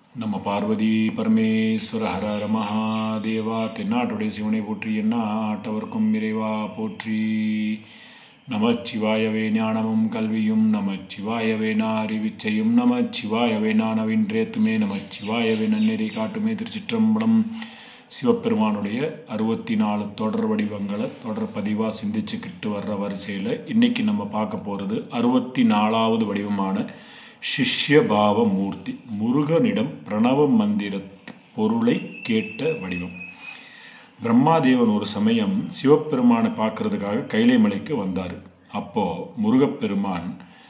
நம்ம பார்வதி பரமேஸ்வர ஹர ஹர மகாதேவா தென்னாட்டுடைய சிவனை போற்றி என்ன ஆட்டவர்க்கும் இறைவா போற்றி நமச்சிவாயவே ஞானமும் கல்வியும் நமச்சிவாயவே நான் அறிவிச்சையும் நமச்சிவாயவே நான் அவின்றேத்துமே நமச்சிவாயவே நன்னெறி காட்டுமே திருச்சிற்றம்பலம் சிவபெருமானுடைய அறுபத்தி நாலு தொடர் வடிவங்களை தொடர் பதிவாக சிந்திச்சுக்கிட்டு வர்ற வரிசையில் இன்னைக்கு நம்ம பார்க்க போகிறது அறுபத்தி நாலாவது வடிவமான சிஷ்ய பாவ மூர்த்தி முருகனிடம் பிரணவ மந்திர பொருளை கேட்ட வடிவம் பிரம்மாதேவன் ஒரு சமயம் சிவபெருமானை பார்க்கறதுக்காக கைலை மலைக்கு வந்தார் அப்போ முருகப்பெருமான்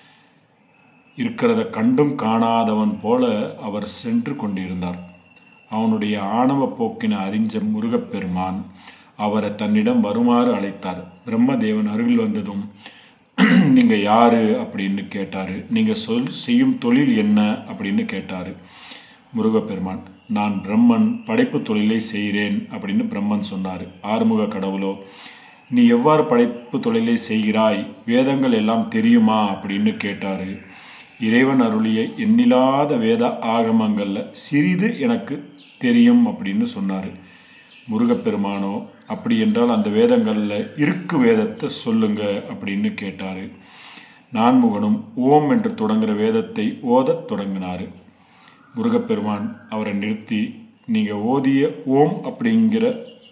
இருக்கிறத கண்டும் காணாதவன் போல அவர் சென்று கொண்டிருந்தார் அவனுடைய ஆணவ போக்கின அறிஞ்ச முருகப்பெருமான் அவரை தன்னிடம் வருமாறு அழைத்தார் பிரம்மதேவன் அருகில் வந்ததும் நீங்க யாரு அப்படின்னு கேட்டாரு நீங்க சொல் செய்யும் தொழில் என்ன அப்படின்னு கேட்டாரு முருகப்பெருமான் நான் பிரம்மன் படைப்பு தொழிலை செய்கிறேன் அப்படின்னு பிரம்மன் சொன்னார் ஆறுமுக கடவுளோ நீ எவ்வாறு படைப்பு தொழிலை செய்கிறாய் வேதங்கள் எல்லாம் தெரியுமா அப்படின்னு கேட்டாரு இறைவன் அருளிய எண்ணிலாத வேத ஆகமங்களில் சிறிது எனக்கு தெரியும் அப்படின்னு சொன்னார் முருகப்பெருமானோ அப்படி என்றால் அந்த வேதங்களில் இருக்கு வேதத்தை சொல்லுங்க அப்படின்னு கேட்டார் நான்முகனும் ஓம் என்று தொடங்குகிற வேதத்தை ஓதத் தொடங்கினார் முருகப்பெருமான் அவரை நிறுத்தி நீங்கள் ஓதிய ஓம் அப்படிங்கிற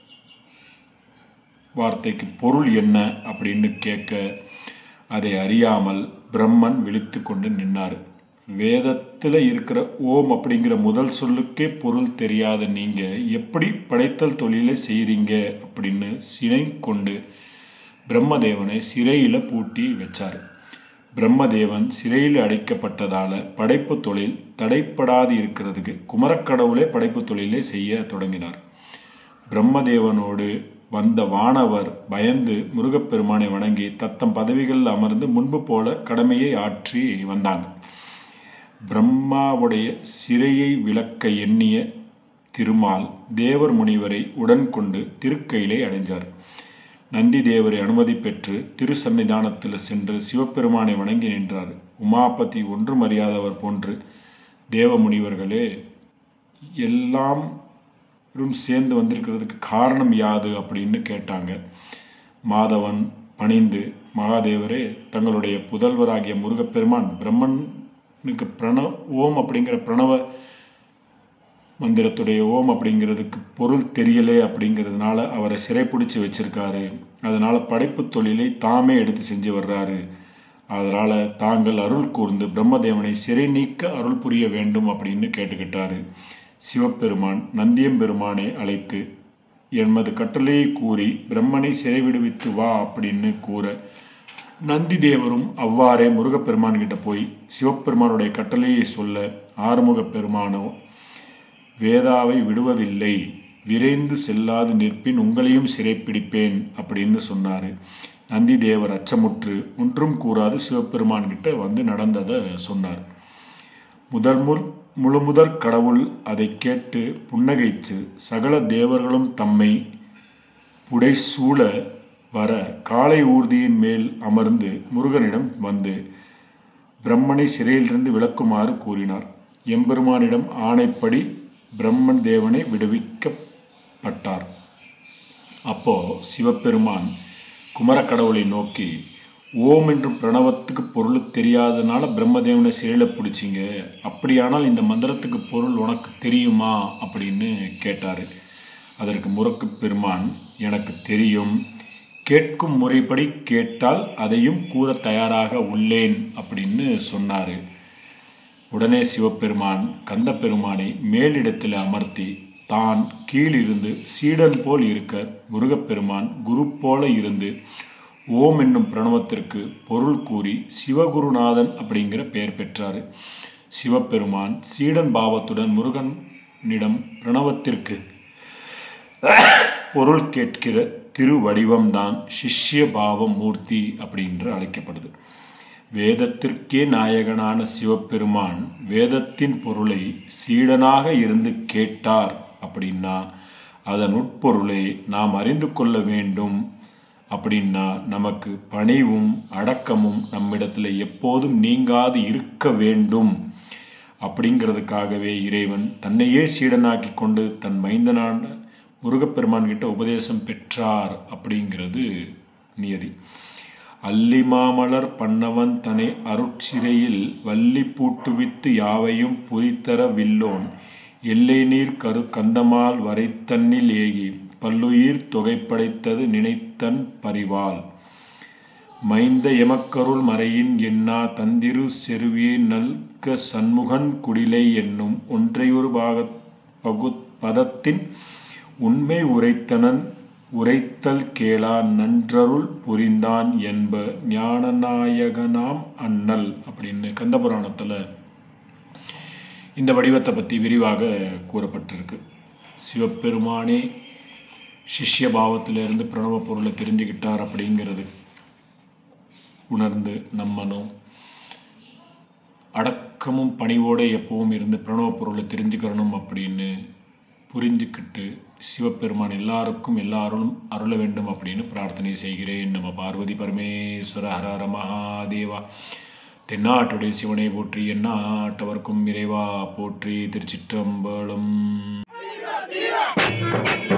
வார்த்தைக்கு பொருள் என்ன அப்படின்னு கேட்க அதை அறியாமல் பிரம்மன் விழித்து கொண்டு நின்னார் வேதத்தில் இருக்கிற ஓம் அப்படிங்கிற முதல் சொல்லுக்கே பொருள் தெரியாத நீங்கள் எப்படி படைத்தல் தொழிலை செய்கிறீங்க அப்படின்னு சினை கொண்டு பிரம்மதேவனை சிறையில் பூட்டி வச்சார் பிரம்மதேவன் சிறையில் அடைக்கப்பட்டதால் படைப்பு தொழில் தடைப்படாது இருக்கிறதுக்கு குமரக்கடவுளே படைப்பு தொழிலை செய்ய தொடங்கினார் பிரம்மதேவனோடு வந்த வானவர் பயந்து முருகப்பெருமானை வணங்கி தத்தம் பதவிகளில் அமர்ந்து முன்பு போல கடமையை ஆற்றி வந்தாங்க பிரம்மாவுடைய சிறையை விளக்க எண்ணிய திருமால் தேவர் முனிவரை உடன் கொண்டு திருக்கையிலே அடைஞ்சார் நந்தி தேவரை அனுமதி பெற்று திருசன்னிதானத்தில் சென்று சிவபெருமானை வணங்கி நின்றார் உமாபதி ஒன்றும் அறியாதவர் போன்று தேவ முனிவர்களே எல்லாம் சேர்ந்து வந்திருக்கிறதுக்கு காரணம் யாது அப்படின்னு கேட்டாங்க மாதவன் பணிந்து மகாதேவரே தங்களுடைய புதல்வராகிய முருகப்பெருமான் பிரம்மனுக்கு பிரணவ ஓம் அப்படிங்கிற பிரணவ மந்திரத்துடைய ஓம் அப்படிங்கிறதுக்கு பொருள் தெரியலே அப்படிங்கிறதுனால அவரை சிறைப்பிடிச்சு வச்சிருக்காரு அதனால் படைப்பு தொழிலை தாமே எடுத்து செஞ்சு வர்றாரு அதனால் தாங்கள் அருள் கூர்ந்து பிரம்மதேவனை சிறை நீக்க அருள் புரிய வேண்டும் அப்படின்னு கேட்டுக்கிட்டாரு சிவபெருமான் நந்தியம்பெருமானை அழைத்து எமது கட்டளையை கூறி பிரம்மனை சிறை விடுவித்து வா அப்படின்னு கூற நந்தி தேவரும் அவ்வாறே முருகப்பெருமான் கிட்ட போய் சிவபெருமானுடைய கட்டளையை சொல்ல ஆறுமுக பெருமானோ வேதாவை விடுவதில்லை விரைந்து செல்லாது நிற்பின் உங்களையும் சிறைப்பிடிப்பேன் அப்படின்னு சொன்னார் நந்தி தேவர் அச்சமுற்று ஒன்றும் கூறாது சிவபெருமான் கிட்ட வந்து நடந்ததை சொன்னார் முதல் முல் முழு முதற் கடவுள் அதை கேட்டு புன்னகைத்து சகல தேவர்களும் தம்மை புடைசூழ வர காலை ஊர்தியின் மேல் அமர்ந்து முருகனிடம் வந்து பிரம்மனை சிறையிலிருந்து விளக்குமாறு கூறினார் எம்பெருமானிடம் ஆணைப்படி பிரம்மன் தேவனை விடுவிக்கப்பட்டார் அப்போ சிவபெருமான் குமரக்கடவுளை நோக்கி ஓம் என்று பிரணவத்துக்கு பொருள் தெரியாதனால பிரம்மதேவனை சிறையில் பிடிச்சிங்க அப்படியானால் இந்த மந்திரத்துக்கு பொருள் உனக்கு தெரியுமா அப்படின்னு கேட்டார் அதற்கு முறக்கு பெருமான் எனக்கு தெரியும் கேட்கும் முறைப்படி கேட்டால் அதையும் கூற தயாராக உள்ளேன் அப்படின்னு சொன்னார் உடனே சிவபெருமான் கந்த பெருமானை மேலிடத்தில் அமர்த்தி தான் கீழிருந்து சீடன் போல் இருக்க முருகப்பெருமான் குரு போல இருந்து ஓம் என்னும் பிரணவத்திற்கு பொருள் கூறி சிவகுருநாதன் அப்படிங்கிற பெயர் பெற்றார் சிவபெருமான் சீடன் பாவத்துடன் முருகனிடம் பிரணவத்திற்கு பொருள் கேட்கிற திருவடிவம்தான் சிஷ்ய பாவ மூர்த்தி அப்படின்று அழைக்கப்படுது வேதத்திற்கே நாயகனான சிவபெருமான் வேதத்தின் பொருளை சீடனாக இருந்து கேட்டார் அப்படின்னா அதன் உட்பொருளை நாம் அறிந்து கொள்ள வேண்டும் அப்படின்னா நமக்கு பணிவும் அடக்கமும் நம்மிடத்தில் எப்போதும் நீங்காது இருக்க வேண்டும் அப்படிங்கிறதுக்காகவே இறைவன் தன்னையே சீடனாக்கி கொண்டு தன் மைந்தனான முருகப்பெருமான் கிட்ட உபதேசம் பெற்றார் அப்படிங்கிறது நியதி அல்லி மாமலர் பண்ணவன் தனை அருட்சிறையில் வள்ளி பூட்டுவித்து யாவையும் புரித்தர வில்லோன் எல்லை நீர் கரு கந்தமால் வரைத்தன்னில் ஏகி பல்லுயிர் தொகைப்படைத்தது நினைத்தன் பரிவால் மைந்த எமக்கருள் மறையின் எண்ணா தந்திரு செருவியை நல்க சண்முகன் குடிலை என்னும் ஒன்றையொரு பாக பகு பதத்தின் உண்மை உரைத்தனன் உரைத்தல் கேளா நன்றருள் புரிந்தான் என்ப ஞானநாயகனாம் அண்ணல் அப்படின்னு கந்தபுராணத்தில் இந்த வடிவத்தை பற்றி விரிவாக கூறப்பட்டிருக்கு சிவபெருமானே சிஷ்ய பாவத்திலிருந்து பிரணவ பொருளை தெரிஞ்சுக்கிட்டார் அப்படிங்கிறது உணர்ந்து நம்மனும் அடக்கமும் பணிவோடு எப்பவும் இருந்து பிரணவ பொருளை தெரிஞ்சுக்கிறணும் அப்படின்னு புரிஞ்சுக்கிட்டு சிவபெருமான் எல்லாருக்கும் எல்லா அருளும் அருள வேண்டும் அப்படின்னு பிரார்த்தனை செய்கிறேன் நம்ம பார்வதி பரமேஸ்வர ஹர ஹர மகாதேவா தென்னாட்டுடைய சிவனை போற்றி எந்நாட்டவர்க்கும் இறைவா போற்றி திருச்சிற்றம்பலம்